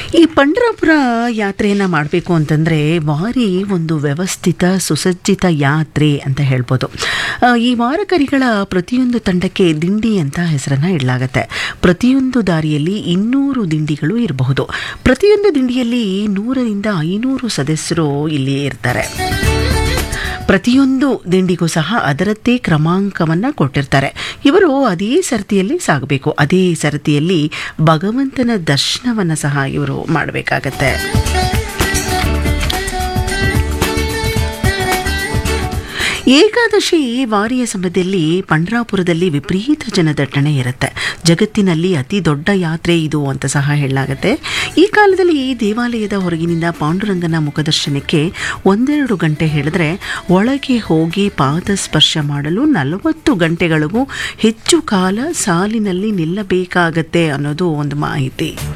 ಈ ಪಂಡರಾಪುರ ಯಾತ್ರೆಯನ್ನು ಮಾಡಬೇಕು ಅಂತಂದರೆ ಭಾರಿ ಒಂದು ವ್ಯವಸ್ಥಿತ ಸುಸಜ್ಜಿತ ಯಾತ್ರೆ ಅಂತ ಹೇಳ್ಬೋದು ಆ, ಈ ವಾರಕರಿಗಳ ಪ್ರತಿಯೊಂದು ತಂಡಕ್ಕೆ ದಿಂಡಿ ಅಂತ ಹೆಸರನ್ನು ಇಡಲಾಗತ್ತೆ ಪ್ರತಿಯೊಂದು ದಾರಿಯಲ್ಲಿ ಇನ್ನೂರು ದಿಂಡಿಗಳು ಇರಬಹುದು ಪ್ರತಿಯೊಂದು ದಿಂಡಿಯಲ್ಲಿ ನೂರರಿಂದ ಐನೂರು ಸದಸ್ಯರು ಇಲ್ಲಿ ಇರ್ತಾರೆ ಪ್ರತಿಯೊಂದು ದಿಂಡಿಗೂ ಸಹ ಅದರದ್ದೇ ಕ್ರಮಾಂಕವನ್ನು ಕೊಟ್ಟಿರ್ತಾರೆ ಇವರು ಅದೇ ಸರತಿಯಲ್ಲಿ ಸಾಗಬೇಕು ಅದೇ ಸರತಿಯಲ್ಲಿ ಭಗವಂತನ ದರ್ಶನವನ್ನು ಸಹ ಇವರು ಮಾಡಬೇಕಾಗತ್ತೆ ಏಕಾದಶಿ ವಾರಿಯ ಸಮಯದಲ್ಲಿ ಪಂಡ್ರಾಪುರದಲ್ಲಿ ವಿಪರೀತ ಜನದಟ್ಟಣೆ ಇರುತ್ತೆ ಜಗತ್ತಿನಲ್ಲಿ ಅತಿ ದೊಡ್ಡ ಯಾತ್ರೆ ಇದು ಅಂತ ಸಹ ಹೇಳಲಾಗುತ್ತೆ ಈ ಕಾಲದಲ್ಲಿ ಈ ದೇವಾಲಯದ ಹೊರಗಿನಿಂದ ಪಾಂಡುರಂಗನ ಮುಖದರ್ಶನಕ್ಕೆ ಒಂದೆರಡು ಗಂಟೆ ಹೇಳಿದ್ರೆ ಒಳಗೆ ಹೋಗಿ ಪಾದ ಸ್ಪರ್ಶ ಮಾಡಲು ನಲವತ್ತು ಗಂಟೆಗಳಿಗೂ ಹೆಚ್ಚು ಕಾಲ ಸಾಲಿನಲ್ಲಿ ನಿಲ್ಲಬೇಕಾಗತ್ತೆ ಅನ್ನೋದು ಒಂದು ಮಾಹಿತಿ